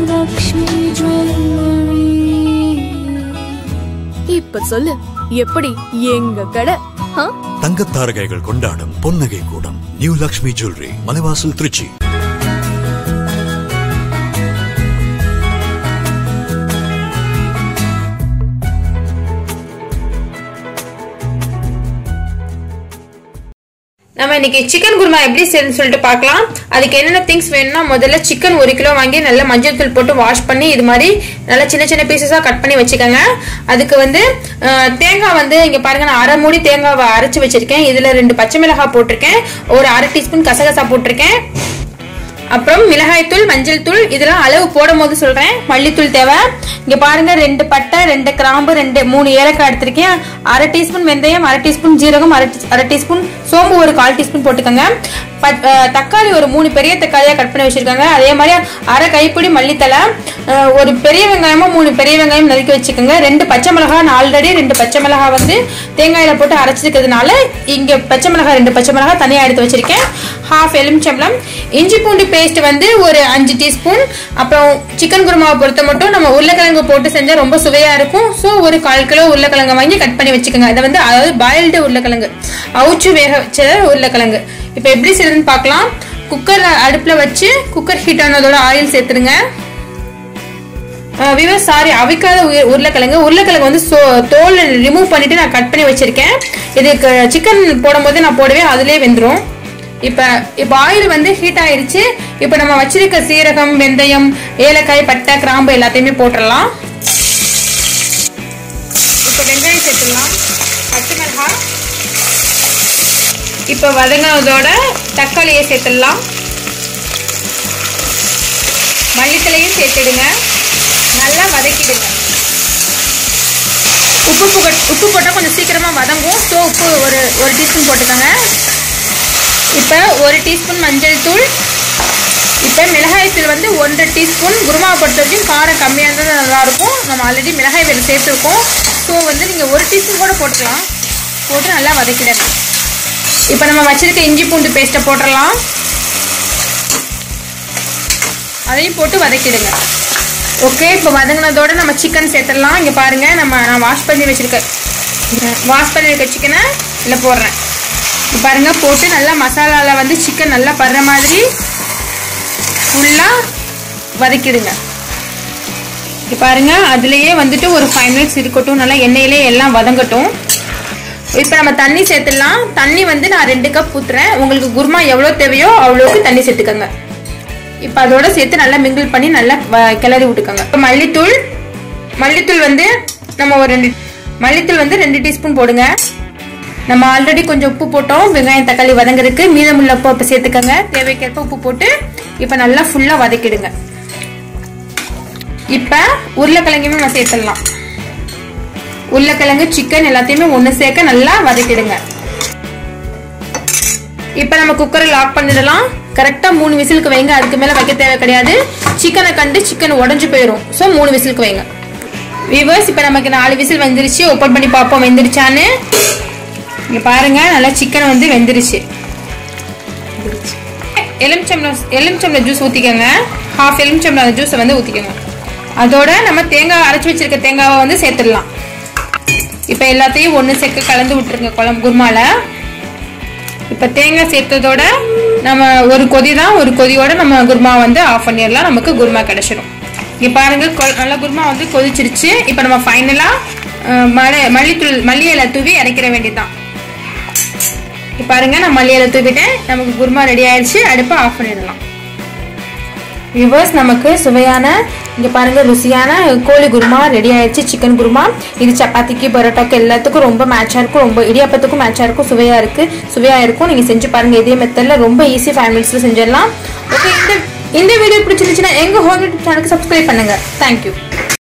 Lakshmi Jewelry. இப்ப சொல்லு எப்படி எங்க கடை ஆ? தங்கத்தாரகைகள் கொண்டாடும் பொன்னகை கூடம் நியூ லக்ஷ்மி ஜுவல்லரி மலைவாசல் திருச்சி நம்ம இன்னைக்கு சிக்கன் குருமா எப்படி செய்யணும்னு சொல்லிட்டு பார்க்கலாம் அதுக்கு என்னென்ன திங்ஸ் வேணும்னா முதல்ல சிக்கன் ஒரு கிலோ வாங்கி நல்லா மஞ்சள் தூள் போட்டு வாஷ் பண்ணி இது மாதிரி நல்லா சின்ன சின்ன பீசஸாக கட் பண்ணி வச்சுக்கோங்க அதுக்கு வந்து அஹ், தேங்காய் வந்து இங்கே பாருங்க நான் அரை மூடி தேங்காவை அரைச்சி வச்சிருக்கேன் இதில் ரெண்டு பச்சை மிளகாய் போட்டிருக்கேன் ஒரு அரை டீஸ்பூன் கசகசா போட்டிருக்கேன் அப்புறம் மிளகாய்த்தூள் மஞ்சள் தூள் இதெல்லாம் அளவு போடும் போது சொல்றேன் மல்லித்தூள் தேவை இங்க பாருங்க ரெண்டு பட்டை ரெண்டு கிராம்பு ரெண்டு மூணு ஏலக்காய் எடுத்திருக்கேன் அரை டீஸ்பூன் வெந்தயம் அரை டீஸ்பூன் ஜீரகம் அரை டீ- அரை டீஸ்பூன் சோம்பு ஒரு கால் டீஸ்பூன் போட்டுக்கோங்க பட்- அஹ், தக்காளி ஒரு மூணு பெரிய தக்காளியா கட் பண்ணி வச்சிருக்காங்க அதே மாதிரி அரை கைப்பிடி மல்லித்தலை அஹ், ஒரு பெரிய வெங்காயமும் மூணு பெரிய வெங்காயம் நறுக்கி வச்சுக்கோங்க ரெண்டு பச்சை மிளகாய் நான் ஆல்ரெடி ரெண்டு பச்சை மிளகாய் வந்து தேங்காயில போட்டு அரைச்சிருக்கிறதுனால இங்க பச்சை மிளகாய் ரெண்டு பச்சை மிளகாய் தனியா எடுத்து வச்சிருக்கேன் ஹாஃப் எலுமிச்சம்பளம் இஞ்சி பூண்டு பேஸ்ட் வந்து ஒரு அஞ்சு டீஸ்பூன் அப்புறம் சிக்கன் குருமாவை பொறுத்த மட்டும் நம்ம உருளைக்கிழங்கு போட்டு செஞ்சா ரொம்ப சுவையா இருக்கும் ஸோ ஒரு கால் கிலோ உருளைக்கிழங்கு வாங்கி கட் பண்ணி வச்சுக்கோங்க இதை வந்து அதாவது பாயில்டு உருளைக்கிழங்கு அவுச்சு வேக வச்ச உருளைக்கிழங்கு இப்போ எப்படி செய்யுதுன்னு பார்க்கலாம் குக்கர் அடுப்புல வச்சு குக்கர் ஹீட் ஆனதோட ஆயில் சேர்த்துருங்க விவஸ் சாரி அவிக்காத உரு- உருளைக்கிழங்கு உருளைக்கிழங்கு வந்து சோ- தோல் ரிமூவ் பண்ணிட்டு நான் கட் பண்ணி வச்சிருக்கேன் இதுக்கு சிக்கன் போடும்போது நான் போடுவேன் அதுலயே வெந்துடும் இப்போ இப்போ ஆயில் வந்து ஹீட் ஆயிருச்சு இப்போ நம்ம வச்சிருக்க சீரகம் வெந்தயம் ஏலக்காய் பட்டை கிராம்பு எல்லாத்தையுமே போட்டுடலாம் இப்போ வெங்காயம் சேர்த்துடலாம் பச்சை மிளகாய் இப்போ வதங்கினதோட தக்காளியை சேர்த்துடலாம் மல்லித்தலையும் சேர்த்துடுங்க நல்லா வதக்கிடுங்க உப்பு புக- உப்பு போட்டால் கொஞ்சம் சீக்கிரமாக வதங்கும் ஸோ உப்பு ஒரு ஒரு டீஸ்பூன் போட்டுக்கோங்க இப்போ ஒரு டீஸ்பூன் மஞ்சள் தூள் இப்போ மிளகாய் தூள் வந்து ஒன்றரை டீஸ்பூன் குருமாவை பொறுத்த வரைக்கும் காரம் கம்மியாக இருந்தால் நல்லாயிருக்கும் நம்ம ஆல்ரெடி மிளகாய் வேறு சேர்த்துருக்கோம் ஸோ வந்து நீங்கள் ஒரு டீஸ்பூன் கூட போட்டுக்கலாம் போட்டு நல்லா வதக்கிடுங்க இப்போ நம்ம வச்சிருக்க இஞ்சி பூண்டு பேஸ்ட்டை போட்டுடலாம் அதையும் போட்டு வதக்கிடுங்க ஓகே இப்போ வதங்கினதோட நம்ம சிக்கன் சேர்த்துடலாம் இங்கே பாருங்க நம்ம நான் வாஷ் பண்ணி வச்சிருக்கேன் வாஷ் பண்ணி இருக்க சிக்கனை இதில் போடுறேன் இங்க பாருங்க போட்டு நல்லா மசாலாவில் வந்து சிக்கன் நல்லா படுற மாதிரி ஃபுல்லாக வதக்கிடுங்க இங்க பாருங்க அதுலயே வந்துட்டு ஒரு ஃபைவ் மினிட்ஸ் இருக்கட்டும் நல்லா எண்ணெயிலே எல்லாம் வதங்கட்டும் இப்போ நம்ம தண்ணி சேர்த்துடலாம் தண்ணி வந்து நான் ரெண்டு கப் ஊத்துறேன் உங்களுக்கு குருமா எவ்வளோ தேவையோ அவ்வளோக்கு தண்ணி சேர்த்துக்கோங்க இப்போ அதோட சேர்த்து நல்லா மிங்கிள் பண்ணி நல்லா வ- கிளறி விட்டுக்கோங்க இப்போ மல்லித்தூள் மல்லித்தூள் வந்து நம்ம ஒரு ரெண்டு மல்லித்தூள் வந்து ரெண்டு டீஸ்பூன் போடுங்க நம்ம ஆல்ரெடி கொஞ்சம் உப்பு போட்டோம் வெங்காயம் தக்காளி வதங்குறதுக்கு மீதமுள்ள உப்பு இப்போ சேர்த்துக்கோங்க தேவைக்கேற்ப உப்பு போட்டு இப்போ நல்லா ஃபுல்லாக வதக்கிடுங்க இப்போ உருளைக்கிழங்குமே நம்ம சேர்த்துடலாம் உருளைக்கிழங்கு சிக்கன் எல்லாத்தையுமே ஒன்று சேர்க்க நல்லா வதக்கிடுங்க இப்போ நம்ம குக்கரை லாக் பண்ணிடலாம் கரெக்டாக மூணு விசிலுக்கு வைங்க அதுக்கு மேலே வைக்க தேவை கிடையாது சிக்கனை கண்டு சிக்கன் உடஞ்சு போயிடும் ஸோ மூணு விசிலுக்கு வைங்க விவர்ஸ் இப்போ நமக்கு நாலு விசில் வந்துருச்சு ஓப்பன் பண்ணி பார்ப்போம் வெந்துருச்சான்னு இங்கே பாருங்க நல்லா சிக்கன் வந்து வெந்துருச்சு எலுமிச்சம்பளம் எலுமிச்சம்பளம் ஜூஸ் ஊற்றிக்கோங்க ஹாஃப் எலுமிச்சம்பளம் அந்த ஜூஸை வந்து ஊற்றிக்கோங்க அதோட நம்ம தேங்காய் அரைச்சி வச்சிருக்க தேங்காவை வந்து சேர்த்துடலாம் இப்போ எல்லாத்தையும் ஒன்று சேர்க்க கலந்து விட்டுருங்க குழம்பு குருமால இப்போ தேங்காய் சேர்த்ததோட நம்ம ஒரு கொதி தான் ஒரு கொதியோட நம்ம குருமா வந்து ஆஃப் பண்ணிடலாம் நமக்கு குருமா கிடைச்சிடும் இங்கே பாருங்க கொ- நல்லா குருமா வந்து கொதிச்சிருச்சு இப்போ நம்ம ஃபைனலாக மலை மல்லித்தூள் மல்லி இலை தூவி இறக்கிற வேண்டியதுதான் இப்போ பாருங்க நான் மல்லி இலை தூவிட்டேன் நமக்கு குருமா ரெடி ஆயிடுச்சு அடுப்பை ஆஃப் பண்ணிடலாம் விவர்ஸ் நமக்கு சுவையான இங்க பாருங்க ருசியான கோழி குருமா ரெடி ஆயிடுச்சு சிக்கன் குருமா இது சப்பாத்திக்கு பரோட்டாக்கு எல்லாத்துக்கும் ரொம்ப மேட்சா இருக்கும் ரொம்ப இடியாப்பத்துக்கும் மேட்சா இருக்கும் சுவையா இருக்கு சுவையா இருக்கும் நீங்க செஞ்சு பாருங்க இதே மெத்தட்ல ரொம்ப ஈஸி ஃபைவ் மினிட்ஸ்ல செஞ்சிடலாம் ஓகே இந்த இந்த வீடியோ பிடிச்சிருந்துச்சுன்னா எங்க ஹோம் யூடியூப் சேனலுக்கு சப்ஸ்கிரைப் பண்ணுங்க தேங்க்யூ